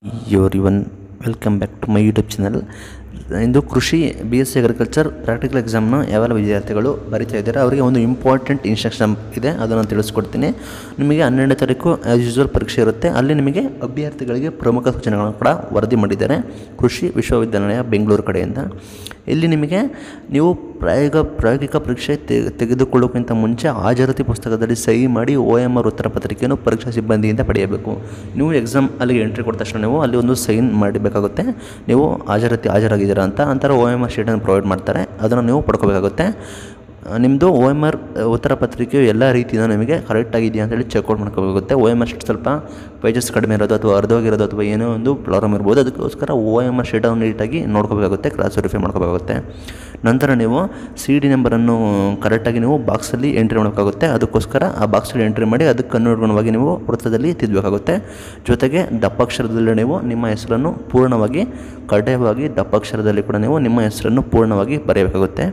your ಇವನ್ welcome back to my YouTube channel ಇಂದು ಕೃಷಿ B S C agriculture practical ಎಕ್ಸಾಮ್ನ ಯಾವೆಲ್ಲ ವಿದ್ಯಾರ್ಥಿಗಳು ಬರಿತಾ ಇದ್ದಾರೆ ಅವರಿಗೆ ಒಂದು ಇಂಪಾರ್ಟೆಂಟ್ ಇನ್ಸ್ಟ್ರಕ್ಷನ್ ಇದೆ ಅದನ್ನು ತಿಳಿಸ್ಕೊಡ್ತೀನಿ ನಿಮಗೆ ಹನ್ನೆರಡನೇ ತಾರೀಕು ಆ್ಯಸ್ ಯೂಸ್ವಲ್ ಪರೀಕ್ಷೆ ಇರುತ್ತೆ ಅಲ್ಲಿ ನಿಮಗೆ ಅಭ್ಯರ್ಥಿಗಳಿಗೆ ಪ್ರಮುಖ ಸೂಚನೆಗಳನ್ನು ಕೂಡ ವರದಿ ಮಾಡಿದ್ದಾರೆ ಕೃಷಿ ವಿಶ್ವವಿದ್ಯಾಲಯ ಬೆಂಗಳೂರು ಕಡೆಯಿಂದ ಇಲ್ಲಿ ನಿಮಗೆ ನೀವು ಪ್ರಾಯೋಗ ಪ್ರಾಯೋಗಿಕ ಪರೀಕ್ಷೆ ತೆಗೆ ತೆಗೆದುಕೊಳ್ಳೋಕ್ಕಿಂತ ಮುಂಚೆ ಹಾಜರಾತಿ ಪುಸ್ತಕದಲ್ಲಿ ಸಹಿ ಮಾಡಿ ಒ ಎಮ್ ಆರ್ ಉತ್ತರ ಪತ್ರಿಕೆಯನ್ನು ಪರೀಕ್ಷಾ ಸಿಬ್ಬಂದಿಯಿಂದ ಪಡೆಯಬೇಕು ನೀವು ಎಕ್ಸಾಮ್ ಅಲ್ಲಿಗೆ ಎಂಟ್ರಿ ಕೊಟ್ಟ ತಕ್ಷಣ ನೀವು ಅಲ್ಲಿ ಒಂದು ಸೈನ್ ಮಾಡಬೇಕಾಗುತ್ತೆ ನೀವು ಹಾಜರಾತಿ ಹಾಜರಾಗಿದ್ದೀರಾ ಅಂತ ನಂತರ ಒ ಎಮ್ ಆರ್ ಶೀಟನ್ನು ಪ್ರೊವೈಡ್ ಮಾಡ್ತಾರೆ ಅದನ್ನು ನೀವು ಪಡ್ಕೋಬೇಕಾಗುತ್ತೆ ನಿಮ್ಮದು ಒ ಎಮ್ ಆರ್ ಉತ್ತರ ಪತ್ರಿಕೆಯು ಎಲ್ಲ ರೀತಿಯಿಂದ ನಿಮಗೆ ಕರೆಕ್ಟಾಗಿದೆಯಾ ಅಂತೇಳಿ ಚೆಕ್ಔಟ್ ಮಾಡ್ಕೋಬೇಕಾಗುತ್ತೆ ಒ ಎಮ್ ಆರ್ ಶೀಟ್ ಸ್ವಲ್ಪ ಪೇಜಸ್ ಕಡಿಮೆ ಇರೋದು ಅಥವಾ ಅರ್ಧವಾಗಿರೋದು ಅಥವಾ ಏನೋ ಒಂದು ಪ್ರಾಬ್ಲಮ್ ಇರ್ಬೋದು ಅದಕ್ಕೋಸ್ಕರ ಒ ಎಮ್ ಆರ್ ಶೀಟನ್ನು ನೀಟಾಗಿ ನೋಡ್ಕೋಬೇಕಾಗುತ್ತೆ ಕ್ರಾಸ್ ವೆರಿಫೈ ಮಾಡ್ಕೋಬೇಕಾಗುತ್ತೆ ನಂತರ ನೀವು ಸಿ ಡಿ ನಂಬರನ್ನು ಕರೆಕ್ಟಾಗಿ ನೀವು ಬಾಕ್ಸಲ್ಲಿ ಎಂಟ್ರಿ ಮಾಡಬೇಕಾಗುತ್ತೆ ಅದಕ್ಕೋಸ್ಕರ ಆ ಬಾಕ್ಸಲ್ಲಿ ಎಂಟ್ರಿ ಮಾಡಿ ಅದಕ್ಕೆ ಅನುಗುಣವಾಗಿ ನೀವು ವೃತ್ತದಲ್ಲಿ ತಿದ್ದಬೇಕಾಗುತ್ತೆ ಜೊತೆಗೆ ದಪ್ಪಾಕ್ಷರದಲ್ಲಿ ನೀವು ನಿಮ್ಮ ಹೆಸರನ್ನು ಪೂರ್ಣವಾಗಿ ಕಡ್ಡಾಯವಾಗಿ ದಪ್ಪಾಕ್ಷರದಲ್ಲಿ ಕೂಡ ನೀವು ನಿಮ್ಮ ಹೆಸರನ್ನು ಪೂರ್ಣವಾಗಿ ಬರೆಯಬೇಕಾಗುತ್ತೆ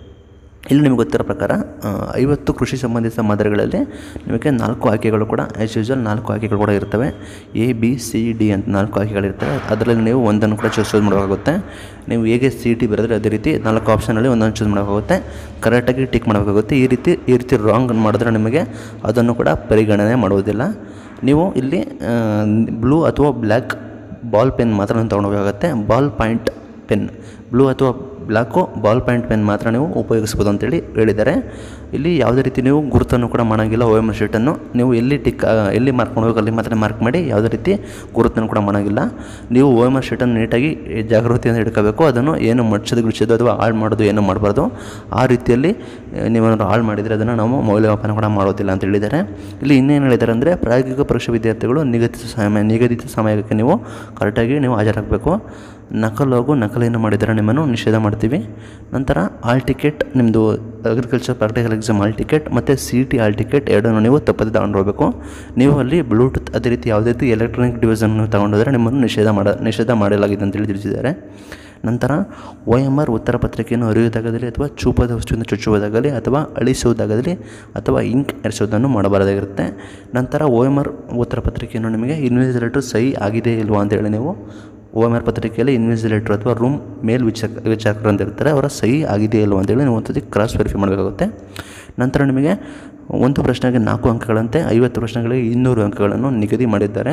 ಇಲ್ಲಿ ನಿಮಗೆ ಗೊತ್ತಿರೋ ಪ್ರಕಾರ ಆ, ಐವತ್ತು ಕೃಷಿ ಸಂಬಂಧಿತ ಮಾದರಿಗಳಲ್ಲಿ ನಿಮಗೆ ನಾಲ್ಕು ಆಯ್ಕೆಗಳು ಕೂಡ ಆ್ಯಸ್ ಯೂಸ್ವಲ್ ನಾಲ್ಕು ಆಯ್ಕೆಗಳು ಕೂಡ ಇರ್ತವೆ ಎ ಬಿ ಸಿ ಡಿ ಅಂತ ನಾಲ್ಕು ಆಯ್ಕೆಗಳಿರ್ತವೆ ಅದರಲ್ಲಿ ನೀವು ಒಂದನ್ನು ಕೂಡ ಚೂಸ್ ಮಾಡಬೇಕಾಗುತ್ತೆ ನೀವು ಹೇಗೆ ಸಿ ಟಿ ಬರೆದ್ರೆ ಅದೇ ರೀತಿ ನಾಲ್ಕು ಆಪ್ಷನಲ್ಲಿ ಒಂದನ್ನು ಚೂಸ್ ಮಾಡಬೇಕಾಗುತ್ತೆ ಕರೆಕ್ಟಾಗಿ ಟಿಕ್ ಮಾಡಬೇಕಾಗುತ್ತೆ ಈ ರೀತಿ ಈ ರೀತಿ ರಾಂಗ್ ಮಾಡಿದ್ರೆ ನಿಮಗೆ ಅದನ್ನು ಕೂಡ ಪರಿಗಣನೆ ಮಾಡುವುದಿಲ್ಲ ನೀವು ಇಲ್ಲಿ ಬ್ಲೂ ಅಥವಾ ಬ್ಲ್ಯಾಕ್ ಬಾಲ್ ಪೆನ್ ಮಾತ್ರ ತೊಗೊಂಡೋಗಬೇಕಾಗುತ್ತೆ ಬಾಲ್ ಪಾಯಿಂಟ್ ಪೆನ್ ಬ್ಲೂ ಅಥವಾ ಬ್ಲ್ಯಾಕು ಬಾಲ್ ಪಾಯಿಂಟ್ ಪೆನ್ ಮಾತ್ರ ನೀವು ಉಪಯೋಗಿಸ್ಬೋದು ಅಂತೇಳಿ ಹೇಳಿದ್ದಾರೆ ಇಲ್ಲಿ ಯಾವುದೇ ರೀತಿ ನೀವು ಗುರುತನ್ನು ಕೂಡ ಮಾಡೋಂಗಿಲ್ಲ ಓ ಎಮ್ ಶೀಟನ್ನು ನೀವು ಎಲ್ಲಿ ಟಿಕ್ ಆ, ಎಲ್ಲಿ ಮಾರ್ಕ್ ಮಾಡಬೇಕು ಅಲ್ಲಿ ಮಾತ್ರ ಮಾರ್ಕ್ ಮಾಡಿ ಯಾವುದೇ ರೀತಿ ಗುರುತನ್ನು ಕೂಡ ಮಾಡೋಂಗಿಲ್ಲ ನೀವು ಓ ಎಮ್ ಶೀಟನ್ನು ನೀಟಾಗಿ ಜಾಗೃತಿಯಿಂದ ಹಿಡ್ಕೋಬೇಕು ಅದನ್ನು ಏನು ಮಡ್ಚೋದು ಗಿಡ್ಸೋದು ಅಥವಾ ಹಾಳು ಮಾಡೋದು ಏನು ಮಾಡಬಾರ್ದು ಆ ರೀತಿಯಲ್ಲಿ ಆ, ನೀವೇನಾದ್ರು ಹಾಳು ಮಾಡಿದರೆ ಅದನ್ನು ನಾವು ಮೌಲ್ಯಮಾಪನ ಕೂಡ ಮಾಡೋದಿಲ್ಲ ಅಂತ ಹೇಳಿದ್ದಾರೆ ಇಲ್ಲಿ ಇನ್ನೇನು ಹೇಳಿದ್ದಾರೆ ಅಂದರೆ ಪ್ರಾಯೋಗಿಕ ಪರೀಕ್ಷಾ ವಿದ್ಯಾರ್ಥಿಗಳು ನಿಗದಿತ ಸಮಯ ನಿಗದಿತ ಸಮಯಕ್ಕೆ ನೀವು ಕರೆಕ್ಟಾಗಿ ನೀವು ಹಾಜರಾಗಬೇಕು ನಕಲು ಹಾಗೂ ನಕಲೇನು ಮಾಡಿದರೆ ನಿಮ್ಮನ್ನು ನಿಷೇಧ ಮಾಡ್ತೀವಿ ನಂತರ ಆಲ್ ಟಿಕೆಟ್ ನಿಮ್ಮದು agriculture practical exam hall ticket ಮತ್ತು ಸಿ ಟಿ ಆಲ್ ಟಿಕೆಟ್ ಎರಡನ್ನು ನೀವು ತಪ್ಪದೆ ತಗೊಂಡೋಗ್ಬೇಕು ನೀವು ಅಲ್ಲಿ ಬ್ಲೂಟೂತ್ ಅದೇ ರೀತಿ ಯಾವುದೇ ರೀತಿ ಎಲೆಕ್ಟ್ರಾನಿಕ್ ಡಿವೈಸನ್ನು ತಗೊಂಡೋದ್ರೆ ನಿಮ್ಮನ್ನು ನಿಷೇಧ ಮಾಡ ನಿಷೇಧ ಮಾಡಲಾಗಿದೆ ಅಂತೇಳಿ ತಿಳಿಸಿದ್ದಾರೆ ನಂತರ ಒ ಎಮ್ ಆರ್ ಉತ್ತರ ಪತ್ರಿಕೆಯನ್ನು ಅರಿಯುವುದಾಗಲಿ ಅಥವಾ ಚೂಪದ ವಸ್ತುವಿಂದ ಚುಚ್ಚುವುದಾಗಲಿ ಅಥವಾ ಅಳಿಸುವುದಾಗಲಿ ಅಥವಾ ಇಂಕ್ ಎರಿಸುವುದನ್ನು ಮಾಡಬಾರದಾಗಿರುತ್ತೆ ನಂತರ ಒ ಎಮ್ ಆರ್ ಉತ್ತರ ಪತ್ರಿಕೆಯನ್ನು ನಿಮಗೆ ಇನ್ವಿಜಿಲೇಟರ್ ಸಹಿ ಆಗಿದೆ ಇಲ್ವಾ ಅಂತೇಳಿ ನೀವು ಒ ಎಮ್ ಆರ್ ಪತ್ರಿಕೆಯಲ್ಲಿ ಇನ್ವಿಜಿಲೇಟರ್ ಅಥವಾ ರೂಮ್ ಮೇಲ್ ವಿಚಾರ ವಿಚಾರಕರು ಅಂತ ಇರ್ತಾರೆ ಅವರ ಸಹಿ ಆಗಿದೆ ಇಲ್ವಾ ಅಂತೇಳಿ ನೀವು ಒಂದ್ಸತಿ ಕ್ರಾಸ್ ವೆರಿಫೈ ಮಾಡಬೇಕಾಗುತ್ತೆ ನಂತರ ನಿಮಗೆ ಒಂದು ಪ್ರಶ್ನೆಗೆ ನಾಲ್ಕು ಅಂಕಗಳಂತೆ ಐವತ್ತು ಪ್ರಶ್ನೆಗಳಿಗೆ ಇನ್ನೂರು ಅಂಕಗಳನ್ನು ನಿಗದಿ ಮಾಡಿದ್ದಾರೆ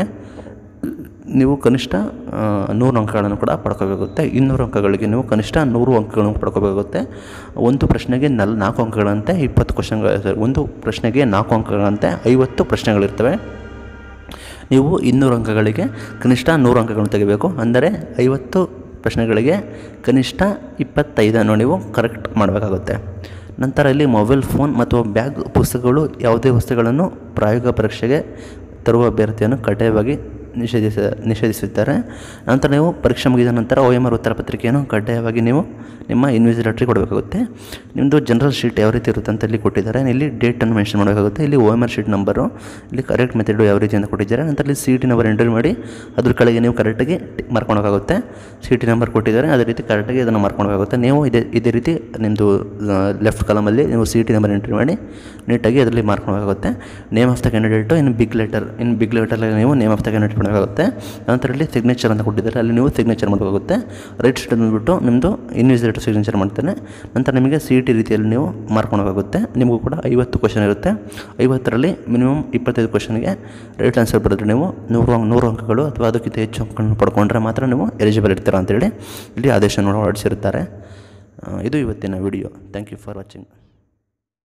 ನೀವು ಕನಿಷ್ಠ ಆ, ನೂರು ಅಂಕಗಳನ್ನು ಕೂಡ ಪಡ್ಕೋಬೇಕಾಗುತ್ತೆ ಇನ್ನೂರು ಅಂಕಗಳಿಗೆ ನೀವು ಕನಿಷ್ಠ ನೂರು ಅಂಕಗಳನ್ನು ಪಡ್ಕೋಬೇಕಾಗುತ್ತೆ ಒಂದು ಪ್ರಶ್ನೆಗೆ ನಲ್ ನಾಲ್ಕು ಅಂಕಗಳಂತೆ ಇಪ್ಪತ್ತು ಕ್ವಶನ್ಗಳು ಒಂದು ಪ್ರಶ್ನೆಗೆ ನಾಲ್ಕು ಅಂಕಗಳಂತೆ ಐವತ್ತು ಪ್ರಶ್ನೆಗಳಿರ್ತವೆ ನೀವು ಇನ್ನೂರು ಅಂಕಗಳಿಗೆ ಕನಿಷ್ಠ ನೂರು ಅಂಕಗಳನ್ನು ತೆಗಿಬೇಕು ಅಂದರೆ ಐವತ್ತು ಪ್ರಶ್ನೆಗಳಿಗೆ ಕನಿಷ್ಠ ಇಪ್ಪತ್ತೈದನ್ನು ನೀವು ಕರೆಕ್ಟ್ ಮಾಡಬೇಕಾಗುತ್ತೆ ನಂತರ ಇಲ್ಲಿ ಮೊಬೈಲ್ ಫೋನ್ ಮತ್ತು ಬ್ಯಾಗ್ ಪುಸ್ತಕಗಳು ಯಾವುದೇ ವಸ್ತುಗಳನ್ನು ಪ್ರಾಯೋಗಿಕ ಪರೀಕ್ಷೆಗೆ ತರುವ ಅಭ್ಯರ್ಥಿಯನ್ನು ಕಡ್ಡಾಯವಾಗಿ ನಿಷೇಧಿಸ ನಿಷೇಧಿಸಿದ್ದಾರೆ ನಂತರ ನೀವು ಪರೀಕ್ಷೆ ಮುಗಿದ ನಂತರ ಒ ಎಮ್ ಆರ್ ಉತ್ತರ ಪತ್ರಿಕೆಯನ್ನು ಕಡ್ಡಾಯವಾಗಿ ನೀವು ನಿಮ್ಮ ಇನ್ವಿಜಿಲೇಟ್ರಿಗೆ ಕೊಡಬೇಕಾಗುತ್ತೆ ನಿಮ್ಮದು ಜನರಲ್ ಶೀಟ್ ಯಾವ ರೀತಿ ಇರುತ್ತೆ ಅಂತ ಇಲ್ಲಿ ಕೊಟ್ಟಿದ್ದಾರೆ ಇಲ್ಲಿ ಡೇಟನ್ನು ಮೆನ್ಷನ್ ಮಾಡಬೇಕಾಗುತ್ತೆ ಇಲ್ಲಿ O M R sheet number ಇಲ್ಲಿ ಕರೆಕ್ಟ್ ಮೆಥಡು ಯಾವ ರೀತಿ ಅಂತ ಕೊಟ್ಟಿದ್ದಾರೆ ನಂತರ ಇಲ್ಲಿ ಸಿ ಟಿ ನಂಬರ್ ಎಂಟ್ರಿ ಮಾಡಿ ಅದ್ರ ಕೆಳಗೆ ನೀವು ಕರೆಕ್ಟಾಗಿ ಟಿಕ್ ಮಾಡ್ಕೊಳಕ್ಕಾಗುತ್ತೆ ಸಿ ಟಿ ನಂಬರ್ ಕೊಟ್ಟಿದ್ದಾರೆ ಅದೇ ರೀತಿ ಕರೆಕ್ಟಾಗಿ ಅದನ್ನು ಮಾಡ್ಕೊಳಕ್ಕಾಗುತ್ತೆ ನೀವು ಇದೇ ಇದೇ ರೀತಿ ನಿಮ್ಮದು ಲೆಫ್ಟ್ ಕಾಲಮಲ್ಲಿ ನೀವು ಸಿ ಟಿ ನಂಬರ್ ಎಂಟ್ರಿ ಮಾಡಿ ನೀಟಾಗಿ ಅದರಲ್ಲಿ ಮಾಡ್ಕೊಳಕ್ಕಾಗುತ್ತೆ name of the candidate in big letter in big ಲೆಟರಲ್ಲಿ ನೀವು ನೇಮ್ ಆಫ್ ದ ಕ್ಯಾಂಡಿಡೇಟ್ ಮಾಡಬೇಕಾಗುತ್ತೆ ನಂತರ ಇಲ್ಲಿ ಸಿಗ್ನೇಚರ್ ಅಂತ ಕೊಟ್ಟಿದ್ದಾರೆ ಅಲ್ಲಿ ನೀವು ಸಿಗ್ನೇಚರ್ ಮಾಡಬೇಕಾಗುತ್ತೆ ರೈಟ್ ಸೈಡ್ ಬಂದುಬಿಟ್ಟು ನಿಮ್ಮದು ಇನ್ವಿಜಿಲೇಟರ್ ಸಿಗ್ನೇಚರ್ ಮಾಡ್ತಾನೆ ನಂತರ ನಿಮಗೆ ಸಿ ಟಿ ರೀತಿಯಲ್ಲಿ ನೀವು ಮಾಡ್ಕೊಳಕ್ಕಾಗುತ್ತೆ ನಿಮಗೂ ಕೂಡ ಐವತ್ತು ಕ್ವಶನ್ ಇರುತ್ತೆ ಐವತ್ತರಲ್ಲಿ ಮಿನಿಮಮ್ ಇಪ್ಪತ್ತೈದು ಕ್ವಶನ್ಗೆ ರೈಟ್ ಆನ್ಸರ್ ಬರೆದ್ರೆ ನೀವು ನೂರು ಅಂಕ ನೂರು ಅಂಕಗಳು ಅಥವಾ ಅದಕ್ಕಿಂತ ಹೆಚ್ಚು ಅಂಕಗಳನ್ನು ಪಡ್ಕೊಂಡ್ರೆ ಮಾತ್ರ ನೀವು ಎಲಿಜಿಬಲ್ ಇರ್ತೀರ ಅಂತೇಳಿ ಇಲ್ಲಿ ಆದೇಶವನ್ನು ಹೊರಡಿಸಿರುತ್ತಾರೆ ಆ, ಇದು ಇವತ್ತಿನ video thank you for watching